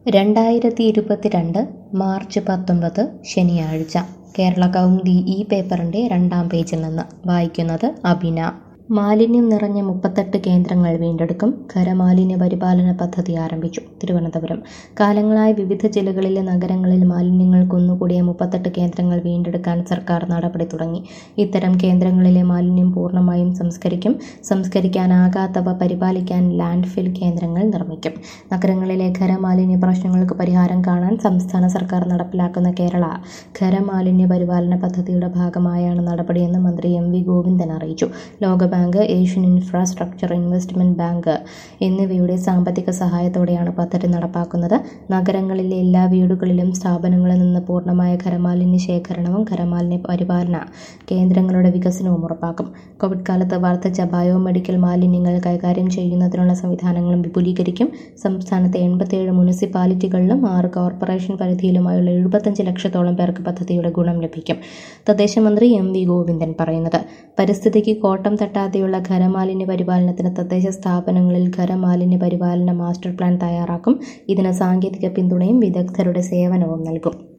രണ്ടായിരത്തി ഇരുപത്തിരണ്ട് മാർച്ച് പത്തൊമ്പത് ശനിയാഴ്ച കേരള കൗമുദി ഈ പേപ്പറിൻ്റെ രണ്ടാം പേജിൽ നിന്ന് വായിക്കുന്നത് അബിന മാലിന്യം നിറഞ്ഞ മുപ്പത്തെട്ട് കേന്ദ്രങ്ങൾ വീണ്ടെടുക്കും ഖരമാലിന്യ പരിപാലന പദ്ധതി ആരംഭിച്ചു തിരുവനന്തപുരം കാലങ്ങളായി വിവിധ ജില്ലകളിലെ നഗരങ്ങളിൽ മാലിന്യങ്ങൾ കുന്നുകൂടിയ മുപ്പത്തെട്ട് കേന്ദ്രങ്ങൾ വീണ്ടെടുക്കാൻ സർക്കാർ നടപടി തുടങ്ങി ഇത്തരം കേന്ദ്രങ്ങളിലെ മാലിന്യം പൂർണ്ണമായും സംസ്കരിക്കും സംസ്കരിക്കാനാകാത്തവ പരിപാലിക്കാൻ ലാൻഡ് ഫിൽ കേന്ദ്രങ്ങൾ നിർമ്മിക്കും നഗരങ്ങളിലെ ഖരമാലിന്യ പ്രശ്നങ്ങൾക്ക് പരിഹാരം കാണാൻ സംസ്ഥാന സർക്കാർ നടപ്പിലാക്കുന്ന കേരള ഖരമാലിന്യ പരിപാലന പദ്ധതിയുടെ ഭാഗമായാണ് നടപടിയെന്ന് മന്ത്രി എം വി ഗോവിന്ദൻ അറിയിച്ചു ലോകബാങ്ക് ഏഷ്യൻ ഇൻഫ്രാസ്ട്രക്ചർ ഇൻവെസ്റ്റ്മെന്റ് ബാങ്ക് എന്നിവയുടെ സാമ്പത്തിക സഹായത്തോടെയാണ് പദ്ധതി നടപ്പാക്കുന്നത് നഗരങ്ങളിലെ എല്ലാ വീടുകളിലും സ്ഥാപനങ്ങളിൽ നിന്ന് പൂർണ്ണമായ ഖരമാലിന്യ ശേഖരണവും ഖരമാലിന്യ പരിപാലന കേന്ദ്രങ്ങളുടെ വികസനവും ഉറപ്പാക്കും കോവിഡ് കാലത്ത് വർദ്ധിച്ച ബയോമെഡിക്കൽ മാലിന്യങ്ങൾ കൈകാര്യം ചെയ്യുന്നതിനുള്ള സംവിധാനങ്ങളും വിപുലീകരിക്കും സംസ്ഥാനത്തെ എൺപത്തിയേഴ് മുനിസിപ്പാലിറ്റികളിലും ആറ് കോർപ്പറേഷൻ പരിധിയിലുമായുള്ള എഴുപത്തഞ്ച് ലക്ഷത്തോളം പേർക്ക് പദ്ധതിയുടെ ഗുണം ലഭിക്കും തദ്ദേശ മന്ത്രി എം വി ഗോവിന്ദൻ പറയുന്നത് പരിസ്ഥിതിക്ക് കോട്ടം തട്ടാതെയുള്ള ഖരമാലിന്യ പരിപാലനത്തിന് തദ്ദേശ സ്ഥാപനങ്ങളിൽ ഖരമാലിന്യ പരിപാലന മാസ്റ്റർ പ്ലാൻ തയ്യാറാക്കും ഇതിന് സാങ്കേതിക പിന്തുണയും വിദഗ്ധരുടെ സേവനവും നൽകും